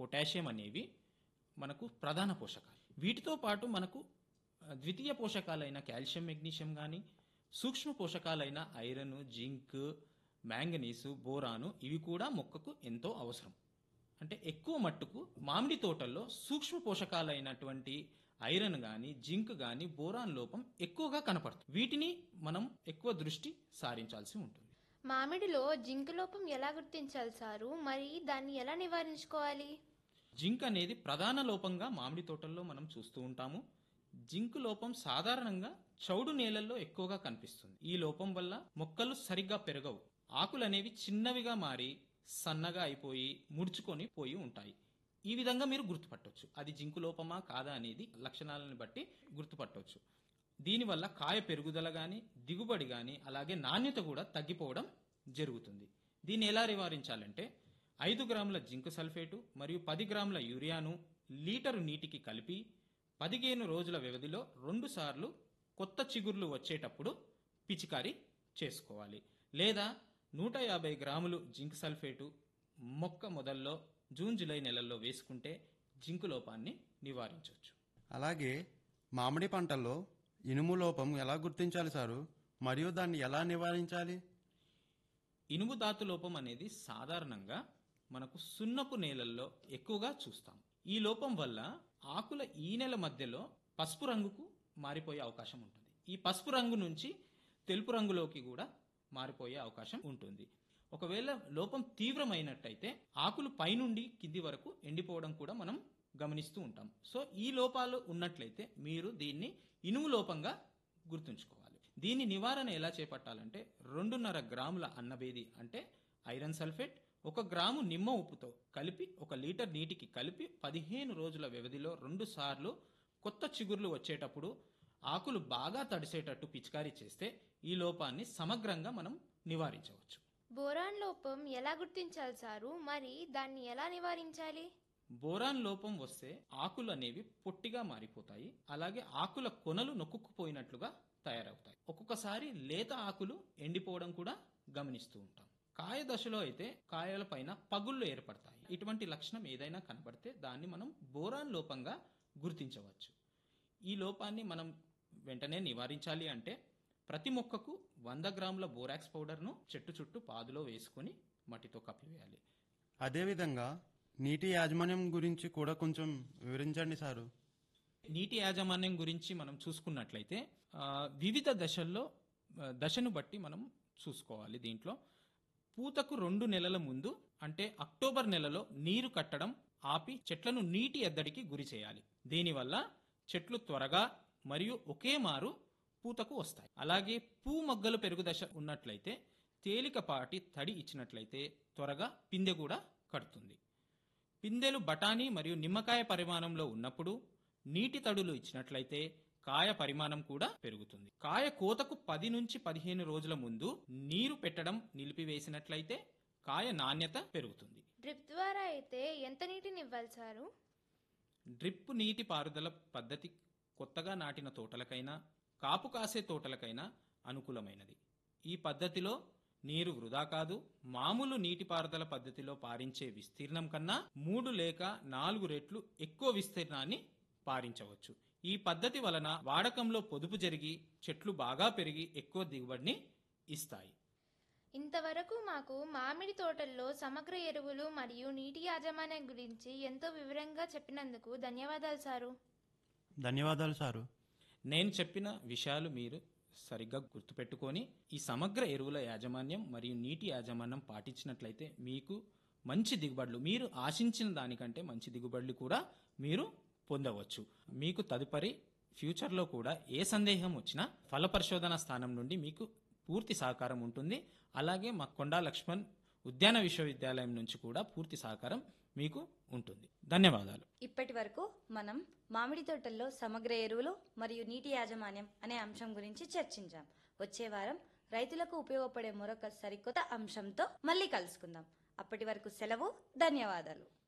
potassium అనేవి మనకు ప్రధాన పోషకాలు వీటితో పాటు మనకు ఆ, ద్వితీయ పోషకాలైన కాల్షియం మెగ్నీషియం కానీ సూక్ష్మ పోషకాలైన ఐరన్ జింక్ మ్యాంగనీసు బోరాను ఇవి కూడా మొక్కకు ఎంతో అవసరం అంటే ఎక్కువ మట్టుకు మామిడి తోటల్లో సూక్ష్మ పోషకాలైనటువంటి ఐరన్ కానీ జింక్ కానీ బోరాన్ లోపం ఎక్కువగా కనపడుతుంది వీటిని మనం ఎక్కువ దృష్టి సారించాల్సి ఉంటుంది మామిడిలో జింక్ లోపం ఎలా గుర్తించాలి సారు మరి దాన్ని ఎలా నివారించుకోవాలి జింక్ అనేది ప్రధాన లోపంగా మామిడి తోటల్లో మనం చూస్తూ ఉంటాము జింక్ లోపం సాధారణంగా చౌడు నేలల్లో ఎక్కువగా కనిపిస్తుంది ఈ లోపం వల్ల మొక్కలు సరిగ్గా పెరగవు ఆకులు అనేవి చిన్నవిగా మారి సన్నగా అయిపోయి ముడుచుకొని పోయి ఉంటాయి ఈ విధంగా మీరు గుర్తుపట్టవచ్చు అది జింకు లోపమా కాదా అనేది లక్షణాలను బట్టి గుర్తుపట్టవచ్చు దీనివల్ల కాయ పెరుగుదల కానీ దిగుబడి కానీ అలాగే నాణ్యత కూడా తగ్గిపోవడం జరుగుతుంది దీన్ని ఎలా నివారించాలంటే ఐదు గ్రాముల జింక్ సల్ఫేటు మరియు పది గ్రాముల యూరియాను లీటరు నీటికి కలిపి పదిహేను రోజుల వ్యవధిలో రెండు సార్లు కొత్త చిగుర్లు వచ్చేటప్పుడు పిచికారీ చేసుకోవాలి లేదా నూట యాభై గ్రాములు జింక్ సల్ఫేటు మొక్క మొదల్లో జూన్ జూలై నెలల్లో వేసుకుంటే జింకు లోపాన్ని నివారించవచ్చు అలాగే మామిడి పంటల్లో ఇనుము లోపం ఎలా గుర్తించాలి సారు మరియు దాన్ని ఎలా నివారించాలి ఇనుము ధాతు లోపం అనేది సాధారణంగా మనకు సున్నపు నేలల్లో ఎక్కువగా చూస్తాం ఈ లోపం వల్ల ఆకుల ఈనెల మధ్యలో పసుపు రంగుకు మారిపోయే అవకాశం ఉంటుంది ఈ పసుపు రంగు నుంచి తెలుపు రంగులోకి కూడా మారిపోయే అవకాశం ఉంటుంది ఒకవేళ లోపం తీవ్రమైనట్టయితే ఆకులు పైనుండి కింది వరకు ఎండిపోవడం కూడా మనం గమనిస్తూ ఉంటాం సో ఈ లోపాలు ఉన్నట్లయితే మీరు దీన్ని ఇనుము లోపంగా గుర్తుంచుకోవాలి దీని నివారణ ఎలా చేపట్టాలంటే రెండున్నర గ్రాముల అన్నబేది అంటే ఐరన్ సల్ఫేట్ ఒక గ్రాము నిమ్మ ఉప్పుతో కలిపి ఒక లీటర్ నీటికి కలిపి పదిహేను రోజుల వ్యవధిలో రెండు సార్లు కొత్త చిగుర్లు వచ్చేటప్పుడు ఆకులు బాగా తడిసేటట్టు పిచికారీ చేస్తే ఈ లోపాన్ని సమగ్రంగా మనం నివారించవచ్చు బోరాన్ లోపం ఎలా గుర్తించాలి సారు మరి దాన్ని ఎలా నివారించాలి బోరాన్ లోపం వస్తే ఆకులు అనేవి పొట్టిగా మారిపోతాయి అలాగే ఆకుల కొనలు నొక్కుకుపోయినట్లుగా తయారవుతాయి ఒక్కొక్కసారి లేత ఆకులు ఎండిపోవడం కూడా గమనిస్తూ ఉంటాం కాయ దశలో అయితే కాయల పైన పగుళ్ళు ఏర్పడతాయి ఇటువంటి లక్షణం ఏదైనా కనబడితే దాన్ని మనం బోరాన్ లోపంగా గుర్తించవచ్చు ఈ లోపాన్ని మనం వెంటనే నివారించాలి అంటే ప్రతి మొక్కకు వంద గ్రాముల బోరాక్స్ పౌడర్ను చెట్టు చుట్టూ పాదులో వేసుకొని మట్టితో కప్పివేయాలి అదేవిధంగా నీటి యాజమాన్యం గురించి కూడా కొంచెం వివరించండి సారు నీటి యాజమాన్యం గురించి మనం చూసుకున్నట్లయితే ఆ, వివిధ దశల్లో ఆ, దశను బట్టి మనం చూసుకోవాలి దీంట్లో పూతకు రెండు నెలల ముందు అంటే అక్టోబర్ నెలలో నీరు కట్టడం ఆపి చెట్లను నీటి ఎద్దడికి గురి చేయాలి దీనివల్ల చెట్లు త్వరగా మరియు ఒకే మారు పూతకు వస్తాయి అలాగే పూ మొగ్గలు పెరుగు దశ ఉన్నట్లయితే తేలికపాటి తడి ఇచ్చినట్లయితే త్వరగా పిందె కూడా కడుతుంది పిందెలు బఠానీ మరియు నిమ్మకాయ పరిమాణంలో ఉన్నప్పుడు నీటి తడులు ఇచ్చినట్లయితే కాయ పరిమాణం కూడా పెరుగుతుంది కాయ కోతకు పది నుంచి పదిహేను రోజుల ముందు నీరు పెట్టడం నిలిపివేసినట్లయితే కాయ నాణ్యత పెరుగుతుంది డ్రిప్ ద్వారా అయితే ఎంత నీటిని ఇవ్వాలి సారు డ్రిప్ నీటి పారుదల పద్ధతి కొత్తగా నాటిన తోటలకైనా కాపు కాసే తోటలకైనా అనుకూలమైనది ఈ పద్ధతిలో నీరు వృధా కాదు మామూలు నీటిపారుదల పద్ధతిలో పారించే విస్తీర్ణం కన్నా మూడు లేక నాలుగు రెట్లు ఎక్కువ విస్తీర్ణాన్ని పారించవచ్చు ఈ పద్ధతి వలన వాడకంలో పొదుపు జరిగి చెట్లు బాగా పెరిగి ఎక్కువ దిగుబడిని ఇస్తాయి ఇంతవరకు మాకు మామిడి తోటల్లో సమగ్ర ఎరువులు మరియు నీటి యాజమాన్యం గురించి ఎంతో వివరంగా చెప్పినందుకు ధన్యవాదాలు సారు ధన్యవాదాలు సారు నేను చెప్పిన విషయాలు మీరు సరిగ్గా గుర్తుపెట్టుకొని ఈ సమగ్ర ఎరువుల యాజమాన్యం మరియు నీటి యాజమాన్యం పాటించినట్లయితే మీకు మంచి దిగుబడులు మీరు ఆశించిన దానికంటే మంచి దిగుబడులు కూడా మీరు పొందవచ్చు మీకు తదుపరి ఫ్యూచర్లో కూడా ఏ సందేహం వచ్చినా ఫల పరిశోధన స్థానం నుండి మీకు పూర్తి సహకారం ఉంటుంది అలాగే మా కొండా లక్ష్మణ్ ఉద్యాన విశ్వవిద్యాలయం నుంచి కూడా పూర్తి సహకారం మీకు ఉంటుంది ధన్యవాదాలు ఇప్పటి వరకు మనం మామిడి తోటల్లో సమగ్ర ఎరువులు మరియు నీటి యాజమాన్యం అనే అంశం గురించి చర్చించాం వచ్చే వారం రైతులకు ఉపయోగపడే మరొక సరికొత్త అంశంతో మళ్ళీ కలుసుకుందాం అప్పటి వరకు సెలవు ధన్యవాదాలు